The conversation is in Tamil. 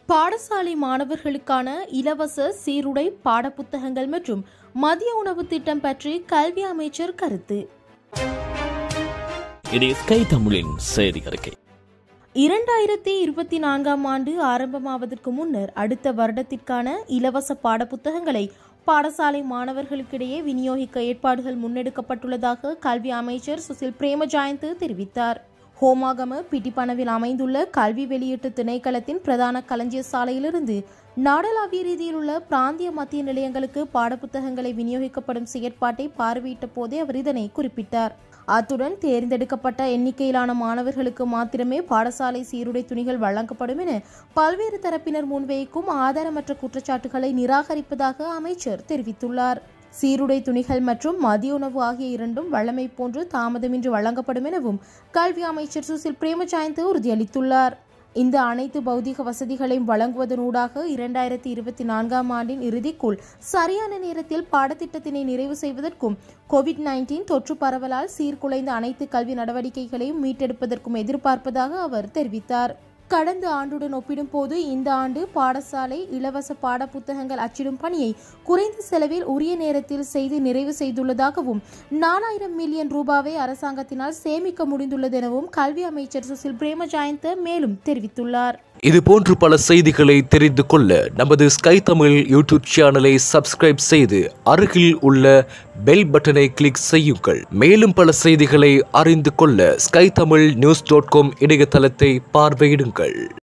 பாடசாலை மாணவர்களுக்கான இலவச சீருடை பாடப்புத்தகங்கள் மற்றும் மதிய உணவு திட்டம் பற்றி கல்வி அமைச்சர் கருத்து இது ஸ்கை தமிழின் செய்தி அறிக்கை இரண்டாயிரத்தி இருபத்தி நான்காம் ஆண்டு ஆரம்பமாவதற்கு முன்னர் அடுத்த வருடத்திற்கான இலவச பாடப்புத்தகங்களை பாடசாலை மாணவர்களுக்கிடையே விநியோகிக்க ஏற்பாடுகள் முன்னெடுக்கப்பட்டுள்ளதாக கல்வி அமைச்சர் சுசில் பிரேமஜாயந்த் தெரிவித்தார் ஹோமாகம பிட்டிப்பனவில் அமைந்துள்ள கல்வி வெளியீட்டு திணைக்களத்தின் பிரதான களஞ்சிய சாலையிலிருந்து நாடளாவிய ரீதியில் உள்ள பிராந்திய மத்திய நிலையங்களுக்கு பாடப்புத்தகங்களை விநியோகிக்கப்படும் செயற்பாட்டை பார்வையிட்ட போதே அவர் இதனை குறிப்பிட்டார் அத்துடன் தேர்ந்தெடுக்கப்பட்ட எண்ணிக்கையிலான மாணவர்களுக்கு மாத்திரமே பாடசாலை சீருடை துணிகள் வழங்கப்படும் என பல்வேறு தரப்பினர் முன்வைக்கும் ஆதாரமற்ற குற்றச்சாட்டுகளை நிராகரிப்பதாக அமைச்சர் தெரிவித்துள்ளார் சீருடை துணிகள் மற்றும் மதிய உணவு ஆகிய இரண்டும் வழமை போன்று தாமதமின்றி வழங்கப்படும் எனவும் கல்வி அமைச்சர் சுசில் பிரேமஜாயந்த் உறுதியளித்துள்ளார் இந்த அனைத்து பௌதிக வசதிகளையும் வழங்குவதனூடாக இரண்டாயிரத்தி இருபத்தி நான்காம் ஆண்டின் இறுதிக்குள் சரியான நேரத்தில் பாடத்திட்டத்தினை நிறைவு செய்வதற்கும் கோவிட் நைன்டீன் தொற்று பரவலால் சீர்குலைந்த அனைத்து கல்வி நடவடிக்கைகளையும் மீட்டெடுப்பதற்கும் எதிர்பார்ப்பதாக அவர் தெரிவித்தார் கடந்த ஆண்டுடன் ஒப்பிடும்போது இந்த ஆண்டு பாடசாலை இலவச பாட புத்தகங்கள் அச்சிடும் பணியை குறைந்த செலவில் உரிய நேரத்தில் செய்து நிறைவு செய்துள்ளதாகவும் நாலாயிரம் மில்லியன் ரூபாவை அரசாங்கத்தினால் சேமிக்க முடிந்துள்ளது எனவும் கல்வி அமைச்சர் சுசில் பிரேமஜாயந்த மேலும் தெரிவித்துள்ளார் இது போன்று பல செய்திகளை தெரிந்து கொள்ள நமது ஸ்கை தமிழ் யூடியூப் சேனலை சப்ஸ்கிரைப் செய்து அருகில் உள்ள பெல் பட்டனை கிளிக் செய்யுங்கள் மேலும் பல செய்திகளை அறிந்து கொள்ள Sky Tamil News dot com இணையதளத்தை பார்வையிடுங்கள்